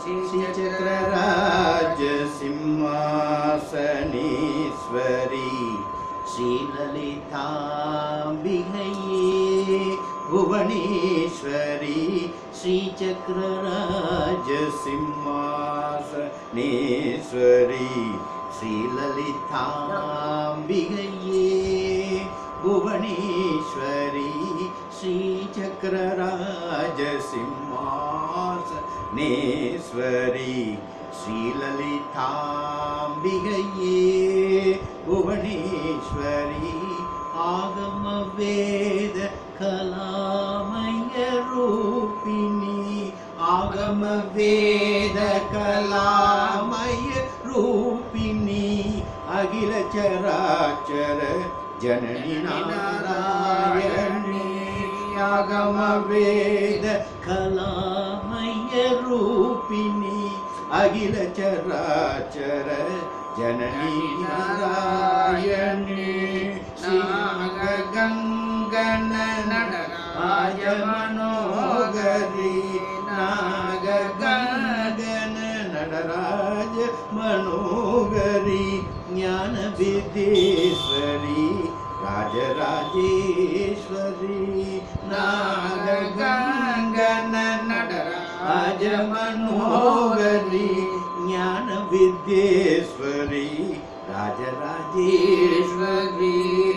श्रीचक्रराज सिंहासनेश्वरी श्रीललिताम्बिकये भुवनेश्वरी श्रीचक्रराज सिंहासनेश्वरी श्रीललिताम्बिकये भुवनेश्वरी श्रीचक्रराज सिंहासनेश्वरी श्रीललिताम्बिकये भुवनेश्वरी आगमवेद कलामयरूपिणी आगमवेद कलामय रूपिणी अखिल चराचर जननी नारायणी आगमवेद कलामय रूपिणी अखिल चराचर जननी नारायणी नागगङ्गन आय मनोगरी नागगङ्गन नटराज मनोगरी ज्ञानविद्येश्वरी राजराजेश्वरी नागगङ्गन नटराज मनोगरी ज्ञानविद्येश्वरी राजराजेश्वरी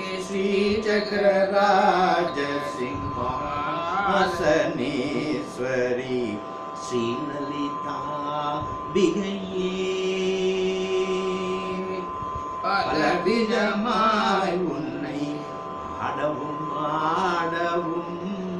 श्रीचक्रराज सिंहासनेश्वरी श्रीललिता பிகையே பலவிதமாய் உன்னை ஆடவும் ஆடவும்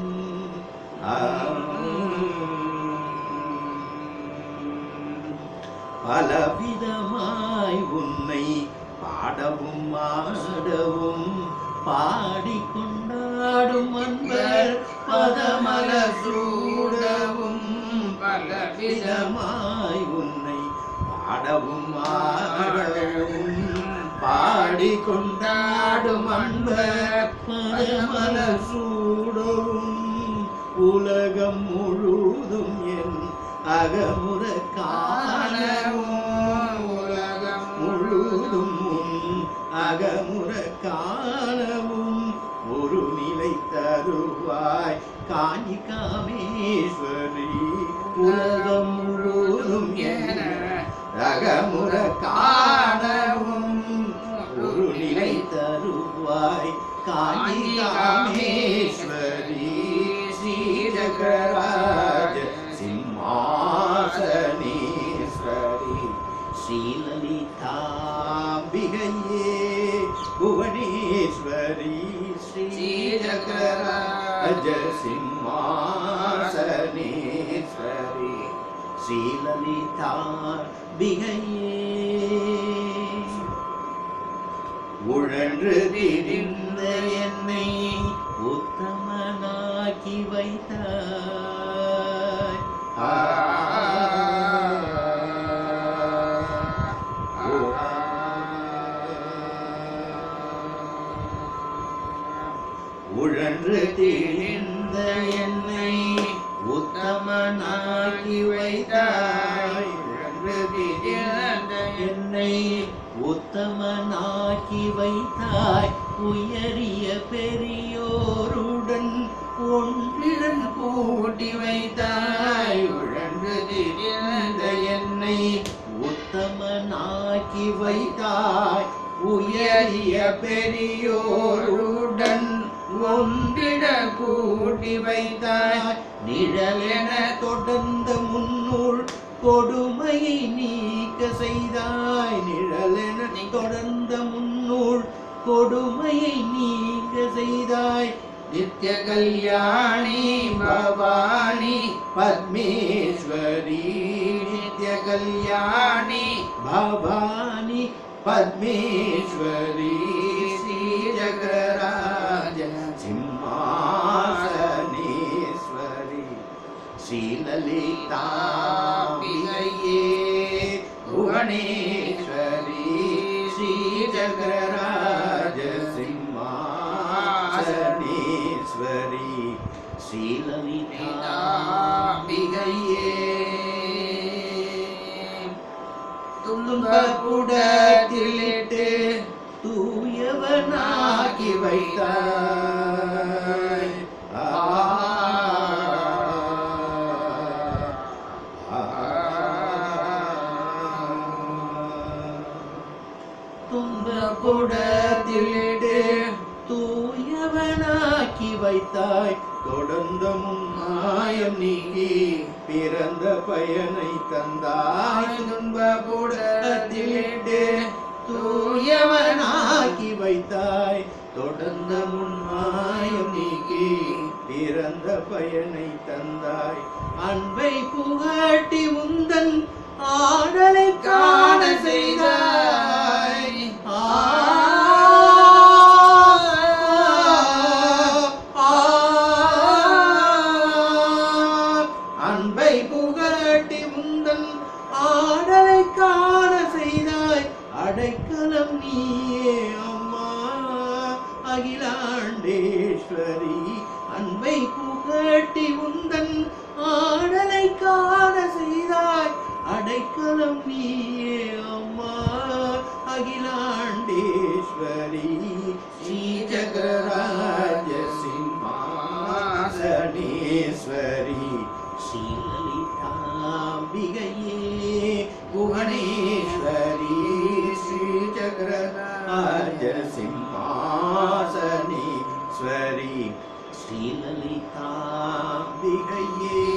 பலவிதமாய் உன்னை பாடவும் ஆடவும் பாடிக்கொண்டாடும் அன்பர் பதமல சூடவும் பலவிதமாய் உன்னை பாடவும் ஆடவும் பாடிக்கொண்டாடும் அன்பர் பதமல சூடவும் உலகம் முழுதும் என் அகமுற காணவும் உலகம் முழுதும் உன் அகமுற காணவும் ஒரு நிலை தருவாய் காஞ்சி காமேஸ்வரி உலகம் முழுதும் என அகமுற காணவும் ஒரு நிலை தருவாய் காஞ்சி காமேஸ்வரி ஸ்ரீரகராஜ சிம்மாசனேஸ்வரி ஸ்ரீலலிதாம்பிகையே புவனேஸ்வரி ஸ்ரீரகராஜ சிம்மாசனேஸ்வரி ஸ்ரீலலிதாம்பிகையே உழன்று திரிந்த என்னை உத்தமனாக்கி வைத்தாய் ஆ. உழன்று திரிந்த என்னை உத்தமனாக்கி வைத்தாய் உழன்று திரிந்த என்னை உத்தமனாக்கி வைத்தாய் உயரிய பெரியோருடன் ஒன்றிடன் கூட்டி வைத்தாய் உழன்று திரிந்த என்னை உத்தமனாக்கி வைத்தாய் உயரிய பெரியோருடன் ஒன்றிட கூட்டி வைத்தாய் நிழலென தொடர்ந்த முன்னுள் கொடுமையை நீக்க செய்தாய் நிழலென தொடர்ந்த முன்னுள் கொடுமையை நீக்க செய்தாய் நித்ய கல்யாணி பவானி பத்மேஸ்வரி நித்ய கல்யாணி பவானி பத்மேஸ்வரி ஸ்ரீ ஜகராஜ சிம்மாசனேஸ்வரி ஸ்ரீலலிதாம்பிகையே புவனேஸ்வரி ஸ்ரீ ஜகராஜ சிம்மாசனேஸ்வரி ஸ்ரீலலிதாம்பிகையே ஆக்கி வைத்தாய் ஆ, ஆ, துன்ப குடத்திலிட்டு தூயவனாக்கி வைத்தாய் தொடர்ந்த மாயம் நீக்கி பிறந்த பயனை தந்தாய் துன்ப குடத்திலிட்டு தூயவனாக்கி வைத்தாய் தொடர்ந்த முன்மாயம் நீக்கி பிறந்த பயனை தந்தாய் அன்பை புகட்டி உந்தன் ஆடலை காண செய்தாய் ஆ, ஆ, அன்பை புகட்டி உந்தன் ஆடலை காண செய்தாய் அடைக்கலம் நீயே அம்மா அகிலாண்டேஸ்வரி அன்பை புகட்டி உந்தன் ஆடலை காண செய்தாய் அடைக்கலம் நீயே அம்மா அகிலாண்டேஸ்வரி ஸ்ரீ ஜகராஜ சிம்மாசனேஸ்வரி ஸ்ரீலலிதாம்பிகையே புவனேஸ்வரி ஸ்ரீ ஜகராஜ சிம்மாசனேஸ்வரி ஸ்ரீலலிதாம்பிகையே